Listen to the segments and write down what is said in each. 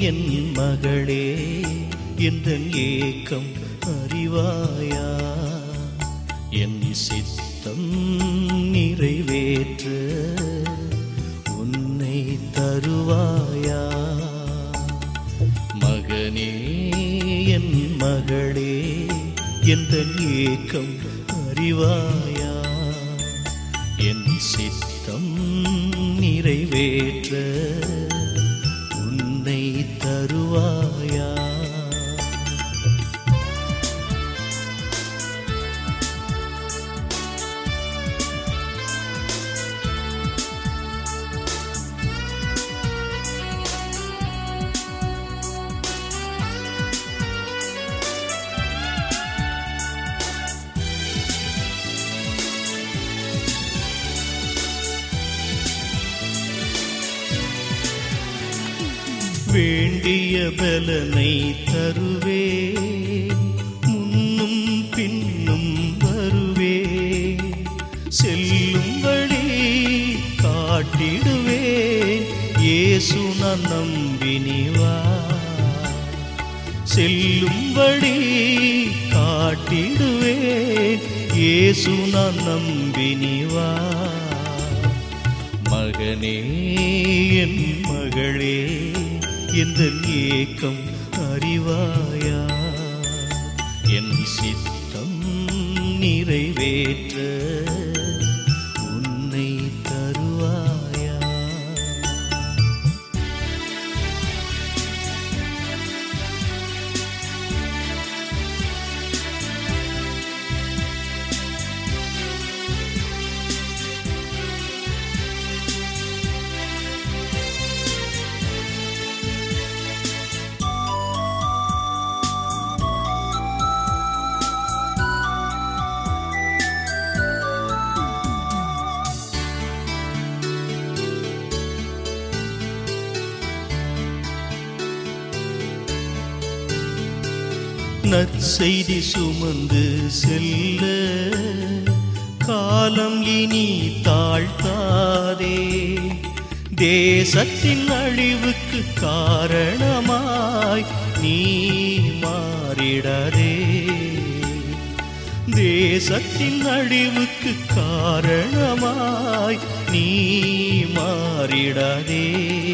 என் மகளே எந்த ஏக்கம் அறிவாயா என் சித்தம் நிறைவேற்ற உன்னை தருவாயா மகனே என் மகளே எந்த ஏக்கம் அறிவாயா என் சித்தம் நிறைவேற்ற உன்னை தருவாயா வேண்டிய பலனை தருவே முன்னும் பின்னும் வருவே செல்லும் வழி காட்டிடுவே இயேசு நான் நம்பினிவா செல்லும் வழி காட்டிடுவே இயேசு நான் நம்பினிவா மகனே என் மகளே எந்த ஏக்கம் அறிவாயா என் சித்தம் நிறைவேற்ற உன்னை தருவாயா நற்செய்தி சுமந்து செல்ல காலம் இனி தாழ்த்தாதே தேசத்தின் அழிவுக்கு காரணமாய் நீ மாறிடாதே தேசத்தின் அழிவுக்கு காரணமாய் நீ மாறிடாதே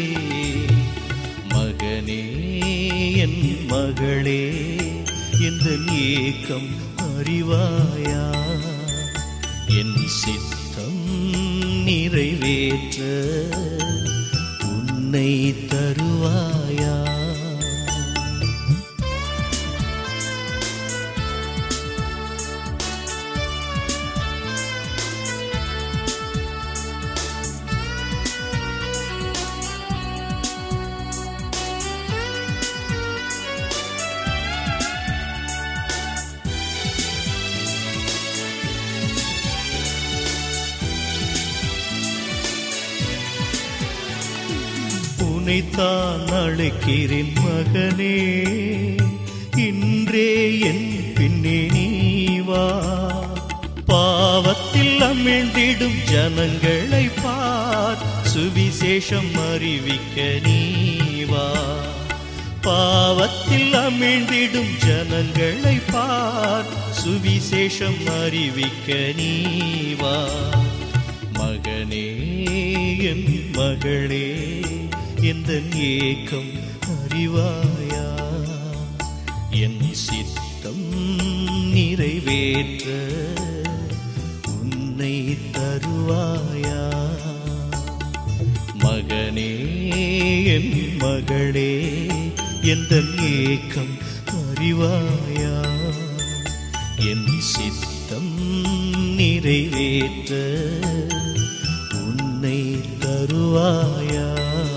மகனே என் மகளே இந்த ஏக்கம் அறிவாயா என் சித்தம் நிறைவேற்ற உன்னை தருவாயா உனைத்தான் அழைக்கிறேன் மகனே இன்றே என் பின்னே நீ வா பாவத்தில் அமிழ்ந்திடும் ஜனங்களை பார் சுவிசேஷம் அறிவிக்க நீ வா பாவத்தில் அமிழ்ந்திடும் ஜனங்களை பார் சுவிசேஷம் அறிவிக்க நீ வா மகனே என் மகளே எந்த ஏக்கம் அறிவாயா என் சித்தம் நிறைவேற்ற உன்னை தருவாயா மகனே என் மகளே எந்த ஏக்கம் அறிவாயா என் சித்தம் நிறைவேற்ற உன்னை தருவாயா